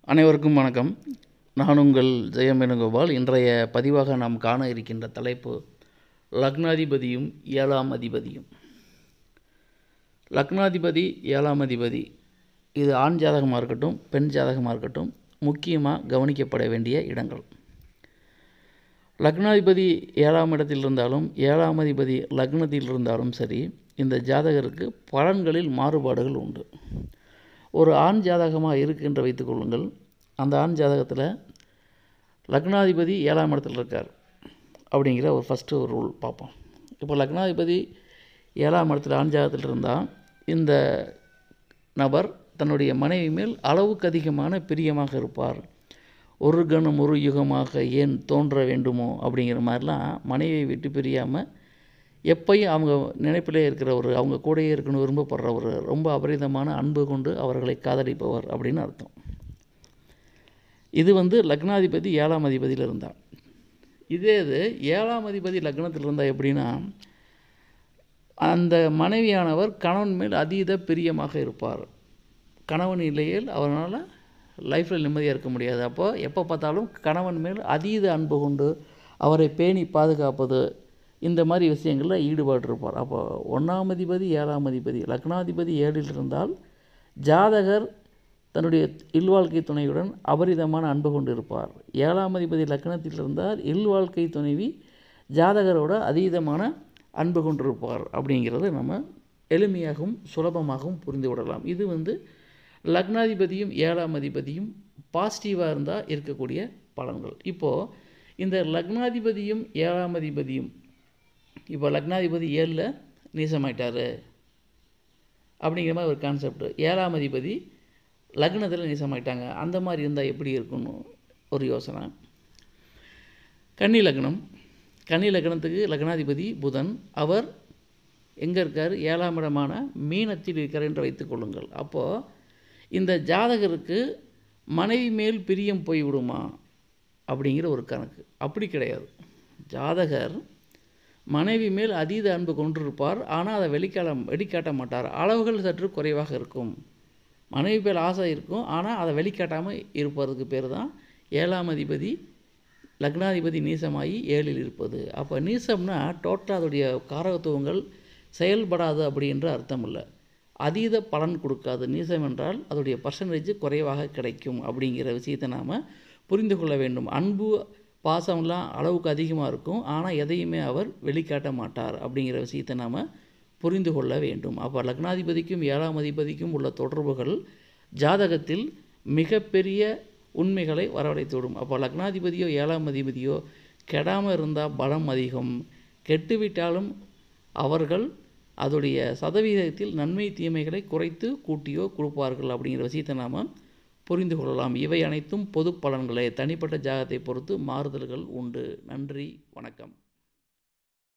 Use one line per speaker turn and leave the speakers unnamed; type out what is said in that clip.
அனைவருக்கும் வணக்கம் நான் உங்கள் ஜெயம் வேணுகோபால் இன்றைய பதிவாக நாம் காண இருக்கின்ற தலைப்பு லக்னாதிபதியும் ஏழாம் அதிபதியும் லக்னாதிபதி ஏழாம் அதிபதி இது ஆண் ஜாதகமாக இருக்கட்டும் பெண் ஜாதகமாக இருக்கட்டும் முக்கியமாக கவனிக்கப்பட வேண்டிய இடங்கள் லக்னாதிபதி ஏழாம் இடத்தில் இருந்தாலும் ஏழாம் அதிபதி லக்னத்தில் இருந்தாலும் சரி இந்த ஜாதகருக்கு பலன்களில் மாறுபாடுகள் உண்டு ஒரு ஆண் ஜாதகமாக இருக்குன்ற வைத்துக்கொள்ளுங்கள் அந்த ஆண் ஜாதகத்தில் லக்னாதிபதி ஏழாம் இடத்துல இருக்கார் அப்படிங்கிற ஒரு ஃபஸ்ட்டு ஒரு ரூல் பார்ப்போம் இப்போ லக்னாதிபதி ஏழாம் இடத்துல ஆண் ஜாதகத்தில் இருந்தால் இந்த நபர் தன்னுடைய மனைவி மேல் அளவுக்கு அதிகமான பிரியமாக இருப்பார் ஒரு கணம் ஒரு யுகமாக ஏன் தோன்ற வேண்டுமோ அப்படிங்கிற மாதிரிலாம் மனைவியை விட்டு பிரியாமல் எப்பயும் அவங்க நினைப்பிலே இருக்கிற ஒரு அவங்க கூடயே இருக்கணும் விரும்பப்படுற ஒரு ரொம்ப அபரிதமான அன்பு கொண்டு அவர்களை காதலிப்பவர் அப்படின்னு அர்த்தம் இது வந்து லக்னாதிபதி ஏழாம் அதிபதியில் இருந்தார் இதே இது ஏழாம் அதிபதி லக்னத்தில் இருந்தால் எப்படின்னா அந்த மனைவியானவர் கணவன் மேல் அதீத பிரியமாக இருப்பார் கணவன் இல்லையில் அவரால் லைஃப்பில் நிம்மதியாக இருக்க முடியாது அப்போ எப்போ பார்த்தாலும் கணவன் மேல் அதீத அன்பு கொண்டு அவரை பேணி பாதுகாப்பது இந்த மாதிரி விஷயங்களில் ஈடுபாடு இருப்பார் அப்போ ஒன்றாம் அதிபதி ஏழாம் அதிபதி லக்னாதிபதி ஏழில் இருந்தால் ஜாதகர் தன்னுடைய இல்வாழ்க்கை துணையுடன் அபரிதமான அன்பு கொண்டு இருப்பார் ஏழாம் அதிபதி லக்னத்தில் இருந்தால் இல்வாழ்க்கை துணைவி ஜாதகரோட அதீதமான அன்பு கொண்டிருப்பார் அப்படிங்கிறத நம்ம எளிமையாகவும் சுலபமாகவும் புரிந்து விடலாம் இது வந்து லக்னாதிபதியும் ஏழாம் அதிபதியும் பாசிட்டிவாக இருந்தால் இருக்கக்கூடிய பலன்கள் இப்போது இந்த லக்னாதிபதியும் ஏழாம் அதிபதியும் இப்போ லக்னாதிபதி ஏழில் நீசமாயிட்டார் அப்படிங்கிற மாதிரி ஒரு கான்செப்ட் ஏழாம் அதிபதி லக்னத்தில் நீசமாயிட்டாங்க அந்த மாதிரி இருந்தால் எப்படி இருக்குன்னு ஒரு யோசனை கன்னி லக்னம் கன்னி லக்னத்துக்கு லக்னாதிபதி புதன் அவர் எங்கே இருக்கார் ஏழாம் இடமான மீனத்தில் இருக்கிறார் என்று வைத்துக்கொள்ளுங்கள் அப்போது இந்த ஜாதகருக்கு மனைவி மேல் பிரியம் போய்விடுமா அப்படிங்கிற ஒரு கணக்கு அப்படி கிடையாது ஜாதகர் மனைவி மேல் அதீத அன்பு கொண்டிருப்பார் ஆனால் அதை வெளிக்காட வெளிக்காட்ட மாட்டார் அளவுகள் சற்று குறைவாக இருக்கும் மனைவி பேர் ஆசை இருக்கும் ஆனால் அதை வெளிக்காட்டாமல் இருப்பதுக்கு பேர் தான் ஏழாம் அதிபதி லக்னாதிபதி நீசமாகி ஏழில் இருப்பது அப்போ நீசம்னா டோட்டலாக அதோடைய காரகத்துவங்கள் செயல்படாது அப்படின்ற அர்த்தம் இல்லை அதீத பலன் கொடுக்காது நீசம் என்றால் அதோடைய பர்சன்டேஜ் குறைவாக கிடைக்கும் அப்படிங்கிற விஷயத்தை நாம் புரிந்து கொள்ள வேண்டும் அன்பு பாசம்லாம் அளவுக்கு அதிகமாக இருக்கும் ஆனால் எதையுமே அவர் வெளிக்காட்ட மாட்டார் அப்படிங்கிற விஷயத்தை நாம் புரிந்து கொள்ள வேண்டும் அப்போ லக்னாதிபதிக்கும் ஏழாம் அதிபதிக்கும் உள்ள தொடர்புகள் ஜாதகத்தில் மிகப்பெரிய உண்மைகளை வரவழைத்துவிடும் அப்போ லக்னாதிபதியோ ஏழாம் அதிபதியோ கெடாமல் இருந்தால் பலம் அதிகம் கெட்டுவிட்டாலும் அவர்கள் அதோடைய சதவீதத்தில் நன்மை தீமைகளை குறைத்து கூட்டியோ கொடுப்பார்கள் அப்படிங்கிற விஷயத்தை நாம் புரிந்து கொள்ளலாம் இவை அனைத்தும் பொது பலன்களே தனிப்பட்ட ஜாகத்தை பொறுத்து மாறுதல்கள் உண்டு நன்றி வணக்கம்